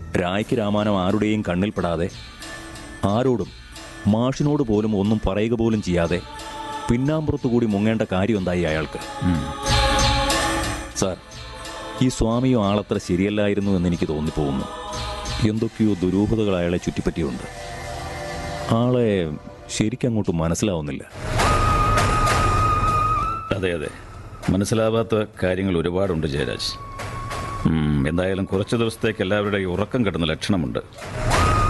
രായ്ക്ക് രാമാനം ആരുടെയും കണ്ണിൽപ്പെടാതെ ആരോടും മാഷിനോട് പോലും ഒന്നും പറയുക പോലും ചെയ്യാതെ പിന്നാമ്പുറത്തു കൂടി മുങ്ങേണ്ട കാര്യം എന്തായി അയാൾക്ക് സാർ ഈ സ്വാമിയും ആളത്ര ശരിയല്ലായിരുന്നു എന്ന് എനിക്ക് തോന്നിപ്പോകുന്നു എന്തൊക്കെയോ ദുരൂഹതകൾ അയാളെ ചുറ്റിപ്പറ്റിയുണ്ട് ആളെ ശരിക്കങ്ങോട്ട് മനസ്സിലാവുന്നില്ല അതെ അതെ മനസ്സിലാവാത്ത കാര്യങ്ങൾ ഒരുപാടുണ്ട് ജയരാജ് ഉം, എന്തായാലും കുറച്ച് ദിവസത്തേക്ക് എല്ലാവരുടെയും ഉറക്കം കിടന്ന ലക്ഷണമുണ്ട്